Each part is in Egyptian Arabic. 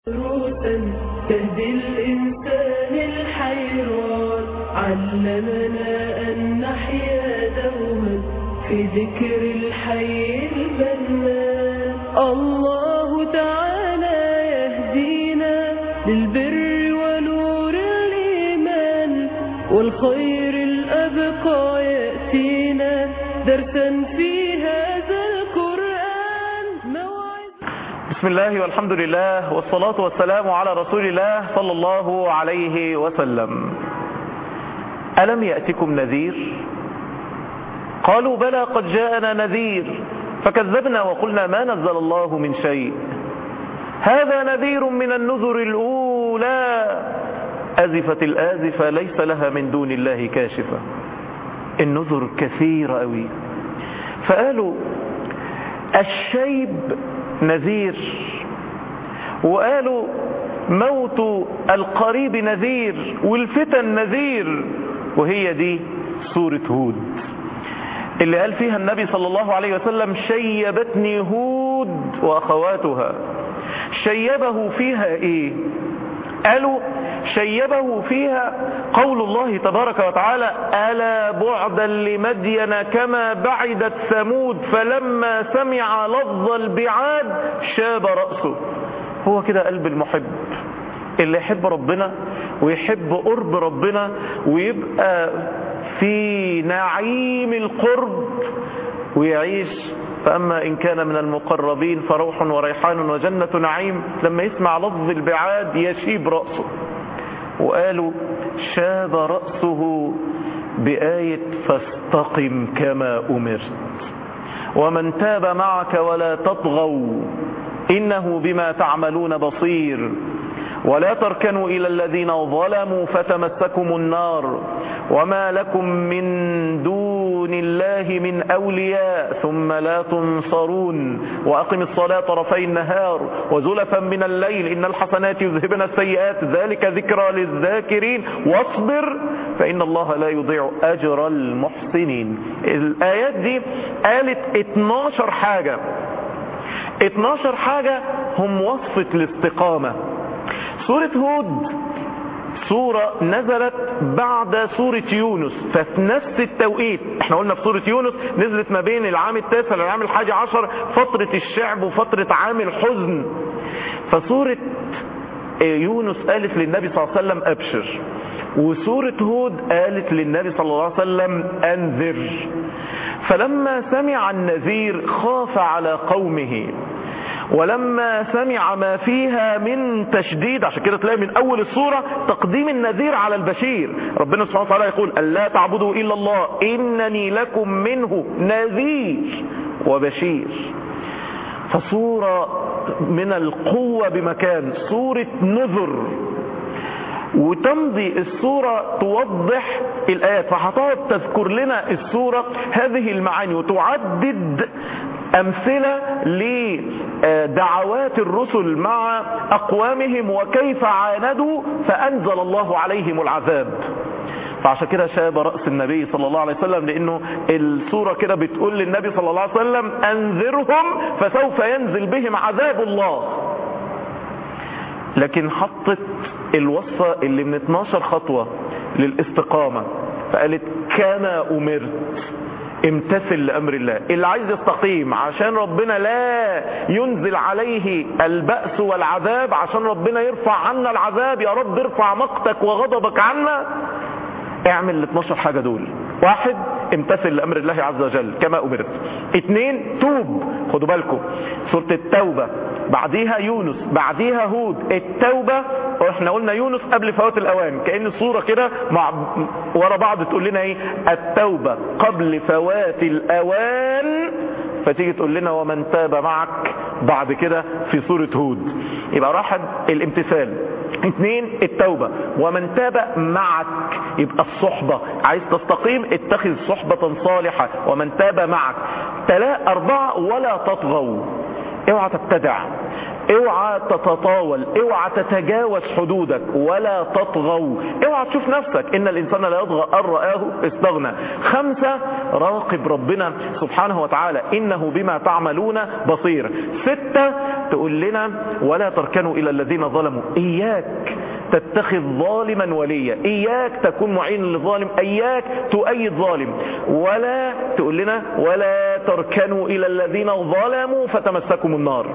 دروسا تهدي الإنسان الحيران علمنا أن نحيا دوما في ذكر الحي المنان الله تعالى يهدينا للبر ونور الإيمان والخير الأبقى يأتينا درسا في هذا القرآن موعظة بسم الله والحمد لله والصلاة والسلام على رسول الله صلى الله عليه وسلم ألم يأتكم نذير قالوا بلى قد جاءنا نذير فكذبنا وقلنا ما نزل الله من شيء هذا نذير من النذر الأولى أزفت الآزفة ليس لها من دون الله كاشفة النذر كثيرة أوي فقالوا الشيب نذير وقالوا موت القريب نذير والفتن نذير وهي دي سورة هود اللي قال فيها النبي صلى الله عليه وسلم شيبتني هود وأخواتها شيبه فيها ايه قالوا شيبه فيها قول الله تبارك وتعالى ألا بعدا لمدين كما بعدت ثمود فلما سمع لفظ البعاد شاب رأسه هو كده قلب المحب اللي يحب ربنا ويحب قرب ربنا ويبقى في نعيم القرب ويعيش فأما إن كان من المقربين فروح وريحان وجنة نعيم لما يسمع لفظ البعاد يشيب رأسه وقالوا شاب رأسه بآية فاستقم كما أمرت ومن تاب معك ولا تطغوا إنه بما تعملون بصير ولا تركنوا إلى الذين ظلموا فتمسكم النار وما لكم من دون الله من أولياء ثم لا تنصرون وأقم الصلاة طرفي النهار وزلفا من الليل إن الحسنات يذهبن السيئات ذلك ذكرى للذاكرين واصبر فإن الله لا يضيع أجر المحسنين الآيات دي قالت 12 حاجة 12 حاجة هم وصفة الاستقامة سورة هود سورة نزلت بعد سورة يونس ففي نفس التوقيت احنا قلنا في سورة يونس نزلت ما بين العام التاسع للعام الحادي عشر فترة الشعب وفترة عام الحزن فسورة يونس قالت للنبي صلى الله عليه وسلم ابشر وسورة هود قالت للنبي صلى الله عليه وسلم انذر فلما سمع النذير خاف على قومه ولما سمع ما فيها من تشديد عشان كده تلاقي من اول الصورة تقديم النذير على البشير ربنا سبحانه وتعالى يقول ألا تعبدوا إلا الله إنني لكم منه نذير وبشير فصورة من القوة بمكان صورة نذر وتمضي الصورة توضح الآيات فهتقعد تذكر لنا الصورة هذه المعاني وتعدد أمثلة لدعوات الرسل مع أقوامهم وكيف عاندوا فأنزل الله عليهم العذاب فعشان كده شاب رأس النبي صلى الله عليه وسلم لأنه الصورة كده بتقول للنبي صلى الله عليه وسلم أنذرهم فسوف ينزل بهم عذاب الله لكن حطت الوصفة اللي من 12 خطوة للاستقامة فقالت كما أمرت امتثل لأمر الله اللي عايز يستقيم عشان ربنا لا ينزل عليه البأس والعذاب عشان ربنا يرفع عنا العذاب يا رب ارفع مقتك وغضبك عنا اعمل ال 12 حاجة دول واحد امتثل لأمر الله عز وجل كما أمرت اتنين توب خدوا بالكم سورة التوبة بعديها يونس بعديها هود التوبة واحنا قلنا يونس قبل فوات الاوان كأن الصورة كده مع ورا بعض تقول لنا ايه التوبة قبل فوات الاوان فتيجي تقول لنا ومن تاب معك بعد كده في سورة هود يبقى راحت الامتثال اثنين التوبة ومن تاب معك يبقى الصحبة عايز تستقيم اتخذ صحبة صالحة ومن تاب معك تلا اربعة ولا تطغوا اوعى تبتدع اوعى تتطاول اوعى تتجاوز حدودك ولا تطغوا اوعى تشوف نفسك ان الانسان لا يطغى ان رآه استغنى خمسة راقب ربنا سبحانه وتعالى انه بما تعملون بصير ستة تقول لنا ولا تركنوا الى الذين ظلموا اياك تتخذ ظالما وليا اياك تكون معين للظالم اياك تؤيد ظالم ولا تقول لنا ولا تركنوا الى الذين ظلموا فتمسكم النار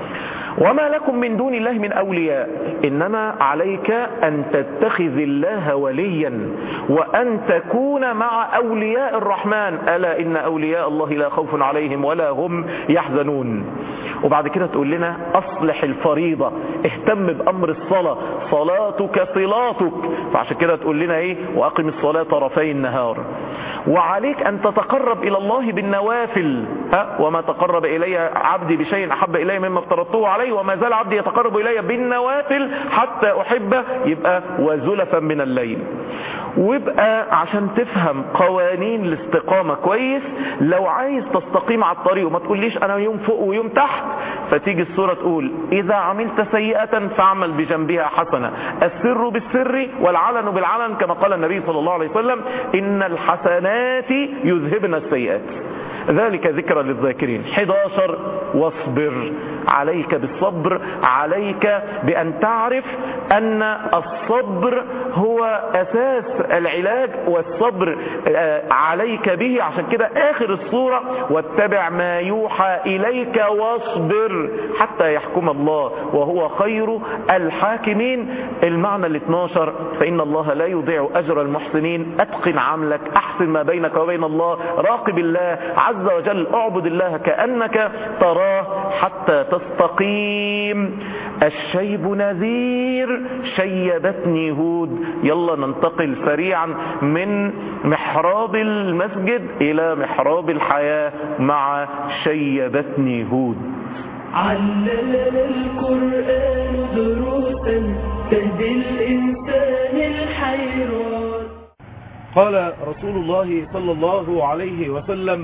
وما لكم من دون الله من أولياء إنما عليك أن تتخذ الله وليا وأن تكون مع أولياء الرحمن ألا إن أولياء الله لا خوف عليهم ولا هم يحزنون وبعد كده تقول لنا أصلح الفريضة اهتم بأمر الصلاة صلاتك صلاتك فعشان كده تقول لنا إيه وأقم الصلاة طرفي النهار وعليك أن تتقرب إلى الله بالنوافل ها وما تقرب إلي عبدي بشيء أحب إلي مما افترضته عليه وما زال عبدي يتقرب إلي بالنوافل حتى أحبه يبقى وزلفا من الليل ويبقى عشان تفهم قوانين الاستقامة كويس لو عايز تستقيم على الطريق وما تقوليش انا يوم فوق ويوم تحت فتيجي السورة تقول اذا عملت سيئة فاعمل بجنبها حسنة السر بالسر والعلن بالعلن كما قال النبي صلى الله عليه وسلم ان الحسنات يذهبن السيئات ذلك ذكرى للذاكرين 11 واصبر عليك بالصبر عليك بأن تعرف أن الصبر هو أساس العلاج والصبر عليك به عشان كده آخر الصورة واتبع ما يوحى إليك واصبر حتى يحكم الله وهو خير الحاكمين المعنى ال 12 فإن الله لا يضيع أجر المحسنين أتقن عملك أحسن ما بينك وبين الله راقب الله عز وجل اعبد الله كأنك تراه حتى تستقيم الشيب نذير شيبتني هود يلا ننتقل سريعا من محراب المسجد إلى محراب الحياة مع شيبتني هود علمنا القرآن دروسا تهدي الإنسان الحيران قال رسول الله صلى الله عليه وسلم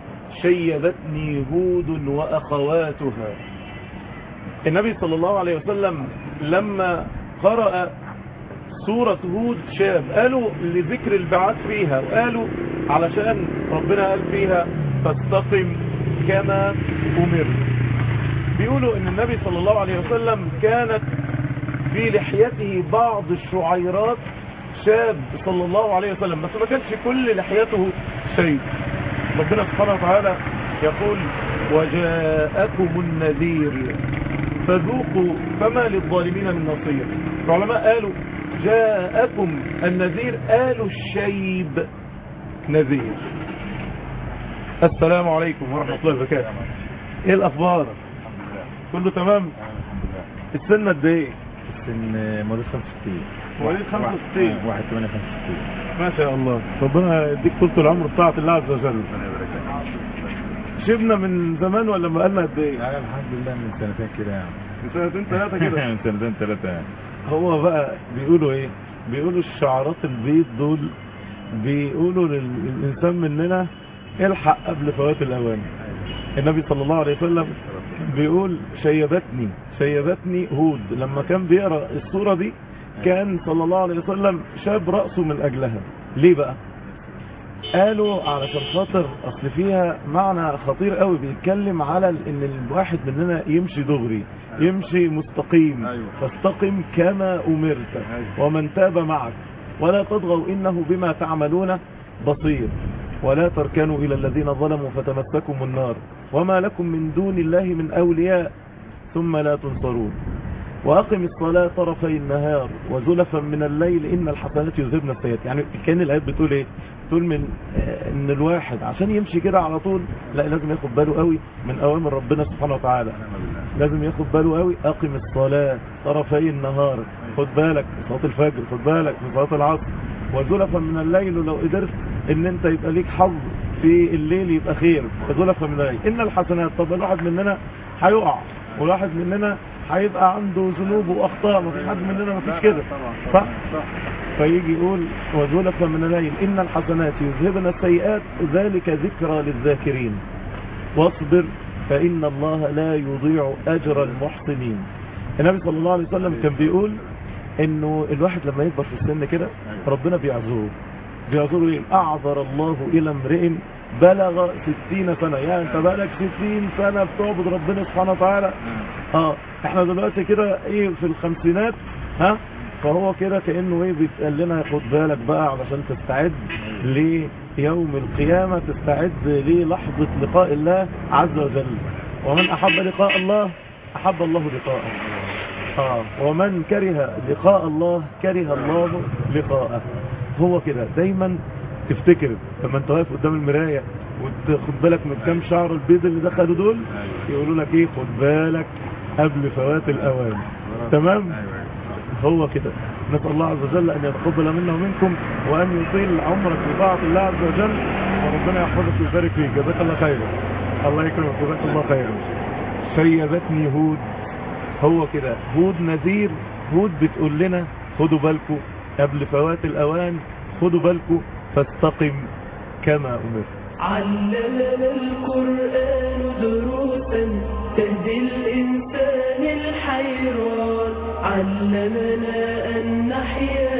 شيبتني هود وأخواتها النبي صلى الله عليه وسلم لما قرأ سورة هود شاب قالوا لذكر البعث فيها وقالوا علشان ربنا قال فيها فاستقم كما أمر بيقولوا ان النبي صلى الله عليه وسلم كانت في لحيته بعض الشعيرات شاب صلى الله عليه وسلم بس ما كانش كل لحيته شيء ربنا سبحانه وتعالى يقول وجاءكم النذير فذوقوا فما للظالمين من نصير العلماء قالوا جاءكم النذير قالوا الشيب نذير السلام عليكم ورحمة الله وبركاته ايه الاخبار كله تمام السنة قد ايه سن مواليد 65 مواليد 65 واحد 8 65 ما شاء الله ربنا يديك طولة العمر بتاعة الله عز وجل شبنا من زمان ولا بقالنا قد ايه يعني الحمد لله من سنتين كده يعني من سنتين ثلاثة كده من سنتين ثلاثة يعني هو بقى بيقولوا ايه بيقولوا الشعارات البيض دول بيقولوا للإنسان مننا الحق قبل فوات الأوان النبي صلى الله عليه وسلم بيقول شيبتني شيبتني هود لما كان بيقرأ الصورة دي كان صلى الله عليه وسلم شاب رأسه من أجلها ليه بقى قالوا علشان خاطر اصل فيها معنى خطير قوي بيتكلم على ان الواحد مننا يمشي دغري يمشي مستقيم أيوة. فاستقم كما امرت أيوة. ومن تاب معك ولا تطغوا انه بما تعملون بصير ولا تركنوا الى الذين ظلموا فتمسكم النار وما لكم من دون الله من اولياء ثم لا تنصرون وأقم الصلاة طرفي النهار وزلفا من الليل إن الحسنات يذهبن السيئات يعني كان الآيات بتقول إيه بتقول من آه، إن الواحد عشان يمشي كده على طول لا لازم ياخد باله قوي من أوامر ربنا سبحانه وتعالى لازم ياخد باله قوي أقم الصلاة طرفي النهار خد بالك من صلاة الفجر خد بالك من صلاة العصر وزلفا من الليل ولو قدرت ان انت يبقى ليك حظ في الليل يبقى خير وزلفا من الليل ان الحسنات طب الواحد مننا هيقع والواحد مننا هيبقى عنده ذنوب واخطاء مفيش حد مننا مفيش كده صح فيجي يقول وزلفا من الليل ان الحسنات يذهبن السيئات ذلك ذكرى للذاكرين واصبر فإن الله لا يضيع أجر المحسنين النبي صلى الله عليه وسلم كان بيقول انه الواحد لما يكبر في السن كده ربنا بيعذره بيعذره ايه اعذر الله الى امرئ بلغ ستين سنة يعني انت بقالك ستين سنة بتعبد ربنا سبحانه وتعالى اه احنا دلوقتي كده ايه في الخمسينات ها فهو كده كأنه ايه بيتقال لنا خد بالك بقى علشان تستعد ليوم القيامة تستعد للحظة لقاء الله عز وجل ومن احب لقاء الله احب الله لقاءه آه. ومن كره لقاء الله كره الله لقاءه هو كده دايما تفتكر لما انت واقف قدام المراية وتاخد بالك من كام شعر البيض اللي دخلوا دول يقولوا لك ايه خد بالك قبل فوات الاوان تمام هو كده نسأل الله عز وجل ان يتقبل منا ومنكم وان يطيل عمرك بطاعة الله عز وجل وربنا يحفظك ويبارك فيك جزاك الله خيرا الله يكرمك جزاك الله خيرا شيبتني هود هو كده هود نذير هود بتقول لنا خدوا بالكم قبل فوات الاوان خدوا بالكم فاستقم كما امرت علمنا القرآن دروسا تهدي الإنسان الحيران علمنا أن نحيا